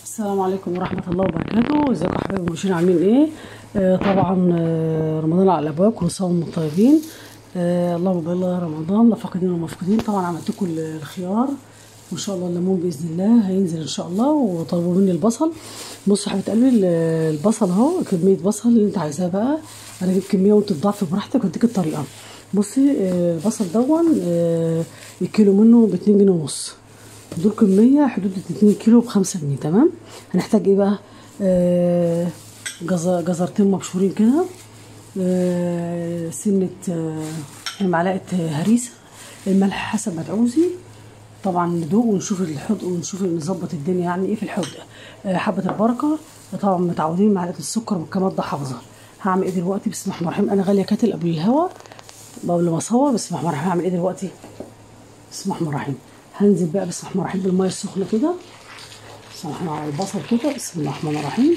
السلام عليكم ورحمة الله وبركاته ازيكم يا حبايبي المشاهدين عاملين ايه آه طبعا آه رمضان على الابواب كل سنة وانتم طيبين آه اللهم بلغ رمضان لا فاقدين ولا مفقودين طبعا عملت لكم الخيار وان شاء الله الليمون باذن الله هينزل ان شاء الله وطلبوا مني البصل بصوا يا حبيبه قلبي ال- البصل اهو كميه بصل اللي انت عايزاها بقى انا اجيب كميه وانت تضعفي براحتك واديك الطريقه بصي آه، البصل دون آه، الكيلو منه ب 2 جنيه ونص دول كمية حدود 2 كيلو بخمسة جنيه تمام هنحتاج ايه بقى آه جزر جزرتين مبشورين كده آه سنة آه معلقة هريسة الملح حسب ما تعوزي طبعا ندوق ونشوف الحدق ونشوف نظبط الدنيا يعني ايه في الحدق آه حبة البركة طبعا متعودين معلقة السكر كمادة حافظة هعمل ايه دلوقتي بسم الله الرحمن الرحيم انا غالية كاتل قبل الهوا قبل ما اصور بسم الله الرحمن الرحيم هعمل ايه دلوقتي بسم الله الرحمن الرحيم هنزل بقى بسم الله الرحمن الرحيم بالميه السخنه كده بسم الله الرحمن الرحيم على البصل كده بسم الله الرحمن الرحيم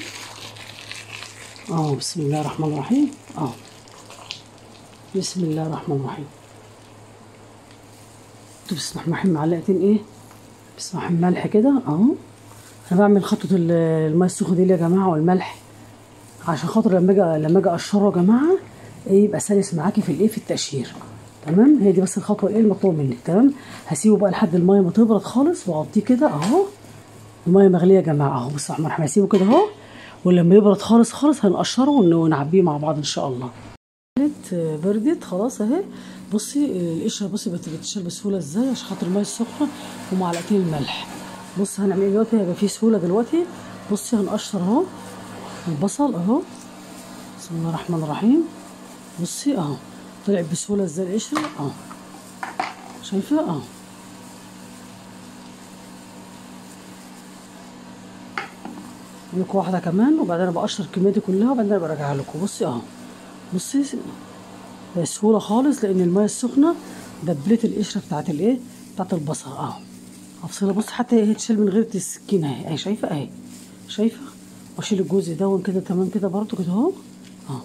اه بسم الله الرحمن الرحيم اه بسم الله الرحمن الرحيم بسم الله الرحمن الرحيم معلقتين ايه بسم الله الرحمن ملح كده اهو انا بعمل خطوه ال- الميه السخنه دي يا جماعه والملح عشان خاطر لما اجي لما اجي اقشره يا جماعه ايه يبقى سلس معاكي في الايه في التقشير تمام هي دي بس الخطوه ايه المطلوب منك تمام هسيبه بقى لحد الميه ما تبرد خالص واغطيه كده اهو الميه مغليه يا جماعه اهو بس الرحمن الرحيم هسيبه كده اهو ولما يبرد خالص خالص هنقشره ون- ونعبيه مع بعض ان شاء الله بردت بردت خلاص اهي بصي القشره بصي بت- بتتشال بسهوله ازاي عشان خاطر الميه السخنه ومعلقتين الملح بص هنعمل ايه دلوقتي هيبقى فيه سهوله دلوقتي بصي هنقشر اهو البصل اهو بسم الله الرحمن الرحيم بصي اهو طلع بسهوله ازاي القشره اهو شايفه اهو لكم واحده كمان وبعدين أنا بقشر الكميه دي كلها وبعدين أنا برجعها لكم بصي اهو بصي بسهوله خالص لان الميه السخنه دبلت القشره بتاعت الايه بتاعت البصل اهو هفصلها بص حتى هي تشيل من غير السكينه اهي اهي شايفه اهي شايفه واشيل الجزء دون كده تمام كده برضو كده اهو اهو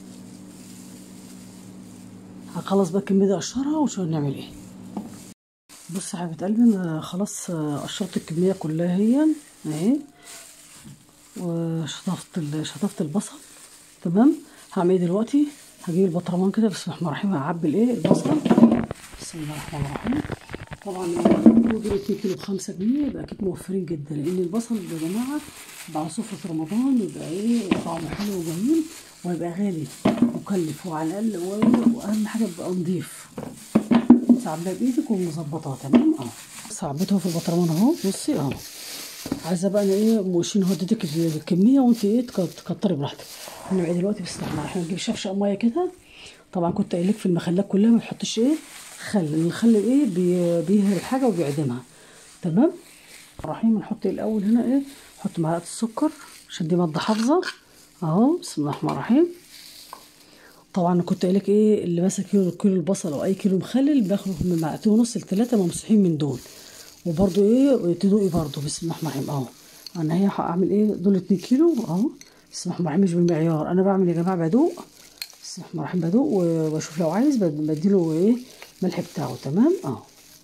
هخلص بقى الكميه دي اقشرها وشوف نعمل ايه بص يا حبيبه قلبي انا خلاص قشرت الكميه كلها هي اهي وشطفت ال- شطفت البصل تمام هعمل ايه دلوقتي هجيب البطرمان كده بسم الله الرحمن الرحيم هعبي الايه البصل بسم الله الرحمن الرحيم طبعا دول 2 كيلو ب 5 جنيه يبقى اكيد موفرين جدا لان البصل يا جماعه بعد سفره رمضان يبقى ايه طعمه حلو وجميل ويبقى غالي مكلف وعلى الاقل و- واهم حاجه يبقى نضيف انت عاملاه بايدك ومظبطاه تمام اه صعبته في البطرمان اهو بصي اهو عايزه بقى انا ايه موشين هو اديتك الكميه وانت ايه تك- تكتري براحتك هنعمل ايه دلوقتي بسم الله الرحمن الرحيم نجيب شفشق ميه كده طبعا كنت قايل لك في المخلات كلها ما تحطش ايه خل لان الخل ايه بي- بيهري الحاجه وبيعدمها تمام الرحيم نحط الاول هنا ايه نحط معلقه السكر عشان دي ماده حافظه اهو بسم الله الرحمن الرحيم طبعا أنا كنت قايل لك ايه اللي ماسك كيلو كيلو البصل او اي كيلو مخلل بياخد من معلقتين ونص لثلاثه ممسوحين من دول وبرده ايه تدوقي برده بسم الله الرحمن الرحيم اهو انا هي هعمل ايه دول 2 كيلو اهو بسم الله الرحمن الرحيم مش بالمعيار انا بعمل يا جماعه بدوق بسم الله الرحمن الرحيم بدوق وبشوف لو عايز بد- بديله ايه ملح بتاعه تمام اهو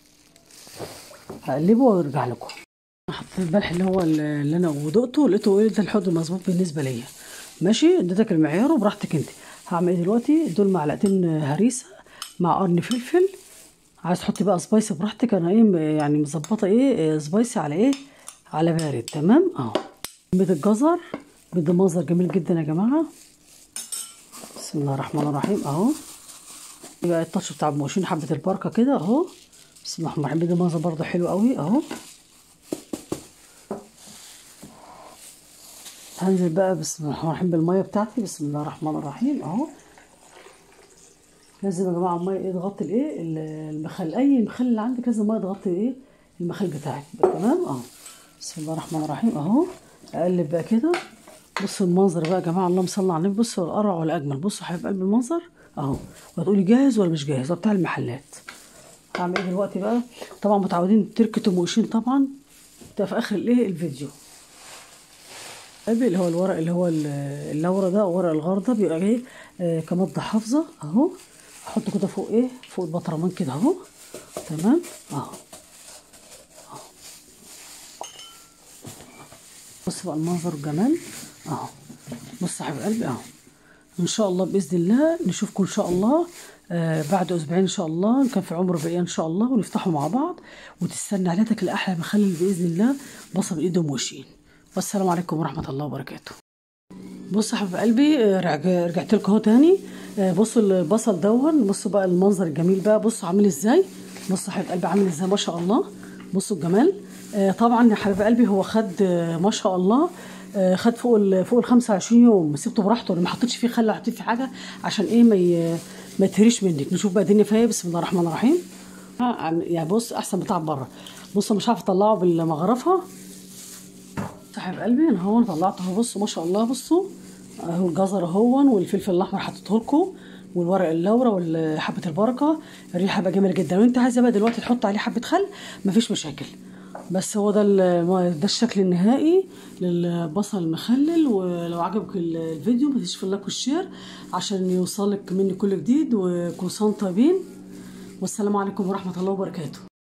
هقلبه وارجع لكم حطيت الملح اللي هو اللي انا ودقته لقيته ايه ده الحوض المظبوط بالنسبه ليا ماشي اديتك المعيار وبراحتك انت هعمل ايه دلوقتي دول معلقتين هريسه مع قرن فلفل عايز تحطي بقى سبايسي براحتك انا ايه م- يعني مظبطه ايه آه، سبايسي على ايه على بارد تمام اهو كميه الجزر بيدي منظر جميل جدا يا جماعه بسم الله الرحمن الرحيم اهو يبقى التاتش بتاع الموشين حبه البركه كده اهو بسم الله الرحمن الرحيم بيدي منظر برضه حلو قوي اهو هنزل بقى بسم الله الرحمن الرحيم بالميه بتاعتي بسم الله الرحمن الرحيم اهو لازم يا جماعه الميه ايه تغطي الايه ال- المخل اي مخل اللي عندك لازم الميه تغطي ايه المخل بتاعك تمام اهو بسم الله الرحمن الرحيم اهو اقلب بقى كده بصوا المنظر بقى يا جماعه اللهم صل على النبي بصوا الاروع والاجمل بصوا حبيب قلب المنظر اهو وهتقولي جاهز ولا مش جاهز هو بتاع المحلات هعمل ايه دلوقتي بقى طبعا متعودين تركة الموشين طبعا ده في اخر الايه الفيديو قلبي اللي هو الورق اللي هو ال- اللورة ده ورق الغار ده بيبقى ايه آه كمادة حافظة اهو احطه كده فوق ايه فوق البطرمان كده اهو تمام اهو بص بقى المنظر والجمال اهو بص يا حبيب قلبي اهو ان شاء الله باذن الله نشوفكم ان شاء الله آه بعد اسبوعين ان شاء الله إن كان في عمر بقيه ان شاء الله ونفتحوا مع بعض وتستنى عيلتك الاحلى مخلل باذن الله بصل بايدهم وشين والسلام عليكم ورحمه الله وبركاته بص يا حبيب قلبي آه، رجع- رجعت لكم اهو تاني آه، بصوا البصل دون بصوا بقى المنظر الجميل بقى بصوا عامل ازاي بصوا يا حبيب قلبي عامل ازاي ما شاء الله بصوا الجمال آه، طبعا يا حبيب قلبي هو خد آه، ما شاء الله آه، خد فوق ال فوق ال 25 يوم سبته براحته انا ما حطيتش فيه خل ولا حطيت فيه حاجه عشان ايه ما ي- ما يتهريش منك نشوف بقى الدنيا فيها إيه. بسم الله الرحمن الرحيم آه، عن- يعني بص احسن بتاع بره بصوا مش عارفه اطلعه بالمغرفه صاحب قلبي انا هون طلعته اهو بصوا ما شاء الله بصوا اهو الجزر اهون والفلفل الاحمر حطيته لكم والورق اللورا وحبه البركه الريحه بقى جميله جدا وانت عايزه بقى دلوقتي تحط عليه حبه خل مفيش مشاكل بس هو ده ال- ده الشكل النهائي للبصل المخلل ولو عجبك ال- الفيديو ما تنسيش في اللايك والشير عشان يوصلك مني كل جديد وكل سنه وأنتم طيبين والسلام عليكم ورحمه الله وبركاته